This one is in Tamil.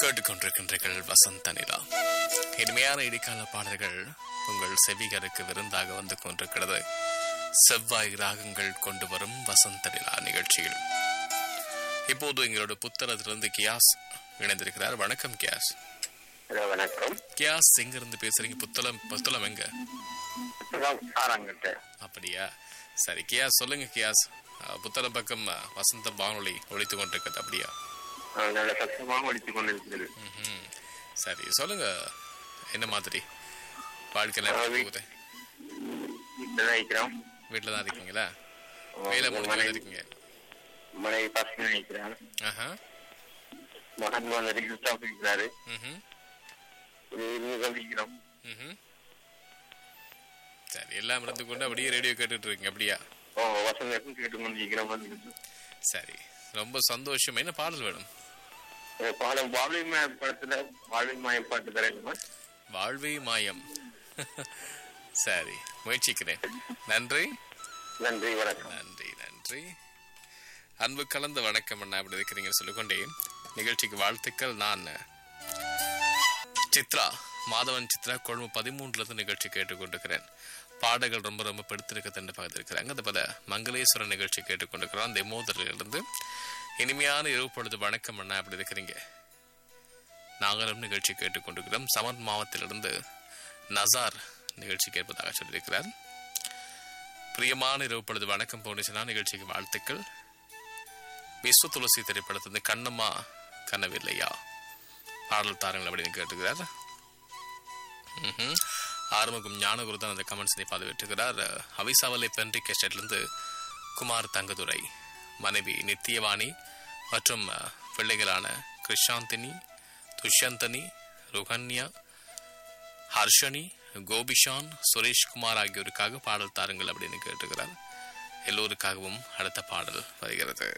கேட்டுக்கொண்டிருக்கின்றீர்கள் வசந்த நிலா இனிமையான இடைக்கால பாடல்கள் உங்கள் செவிகருக்கு விருந்தாக வந்து கொண்டிருக்கிறது செவ்வாய் ராகங்கள் கொண்டு வரும் வசந்த நிலா நிகழ்ச்சியில் இப்போது எங்களோட புத்தகத்திலிருந்து கியாஸ் இணைந்திருக்கிறார் வணக்கம் கியாஸ் ஹலோ வணக்கம் கியாஸ் எங்கிருந்து பேசுறீங்க புத்தளம் புத்தளம் எங்க இப்பதான் சாராங்கிட்ட அப்படியா சரி கியாஸ் சொல்லுங்க கியாஸ் அஹ், புத்தளம் பக்கம் அஹ், வசந்த வானொலி ஒழித்து கொண்டிருக்கிறது அப்படியா நல்ல சத்தமாக ஒழித்துக் கொண்டிருக்கிறது ம்ஹும். சரி சொல்லுங்க என்ன மாதிரி வாழ்க்கையில ஆ, எப்படி வீ- போகுது வீட்டில் தான் இருக்கிறோம் வீட்டில் தான் இருக்கீங்களா வேலை முடிஞ்சு மனைவி இருக்கீங்க மனைவி பசங்க நினைக்கிறாங்க ஆஹா மகன் வந்து ரிசல்ட் இருக்கிறாரு ம்ஹும். இருக்கிறோம் ம்ஹும். சரி எல்லாம் இருந்து கொண்டு அப்படியே ரேடியோ கேட்டுட்டு இருக்கீங்க அப்படியா ஓ வசந்தக்கும் கேட்டுக்கொண்டிருக்கிறோம் வந்து சரி ரொம்ப சந்தோஷம் என்ன பாடல் வேணும் பாடம் வாழ்வை மாய படத்துல வாழ்வை மாய பாட்டு தரேன் வாழ்வே மாயம் சரி முயற்சிக்கிறேன் நன்றி நன்றி வணக்கம் நன்றி நன்றி அன்பு கலந்த வணக்கம் அண்ணா அப்படி இருக்கிறீங்க சொல்லிக்கொண்டே நிகழ்ச்சிக்கு வாழ்த்துக்கள் நான் சித்ரா மாதவன் சித்ரா கொழும்பு பதிமூன்றுல இருந்து நிகழ்ச்சி கேட்டுக்கொண்டிருக்கிறேன் பாடல்கள் ரொம்ப ரொம்ப பிடித்திருக்குதுன்னு பார்த்துருக்கிறாங்க அது பல மங்களேஸ்வரன் நிகழ்ச்சி கேட்டுக்கொண்டிருக்கிறோம் அந்த இருந்து இனிமையான இரவு பொழுது வணக்கம் அண்ணா அப்படி இருக்கிறீங்க நாங்களும் நிகழ்ச்சி கேட்டுக்கொண்டிருக்கிறோம் சமன் மாவட்டத்திலிருந்து நசார் நிகழ்ச்சி கேட்பதாக சொல்லியிருக்கிறார் பிரியமான இரவு பொழுது வணக்கம் போனிச்சுனா நிகழ்ச்சிக்கு வாழ்த்துக்கள் விஸ்வ துளசி திரைப்படத்திலிருந்து கண்ணம்மா கனவில்லையா பாடல் தாரங்கள் அப்படின்னு கேட்டுக்கிறார் ம்ஹும். ஆறுமுகம் ஞானகுரு தான் அந்த கமெண்ட்ஸை பதிவிட்டுக்கிறார் அவிசாவலை பென்றிக் எஸ்டேட்லேருந்து குமார் தங்கதுரை மனைவி நித்தியவாணி மற்றும் அஹ், பிள்ளைகளான கிருஷாந்தினி துஷ்யந்தனி ருகன்யா ஹர்ஷனி கோபிஷான் சுரேஷ்குமார் ஆகியோருக்காக பாடல் தாருங்கள் அப்படின்னு கேட்டுக்கிறார் எல்லோருக்காகவும் அடுத்த பாடல் வருகிறது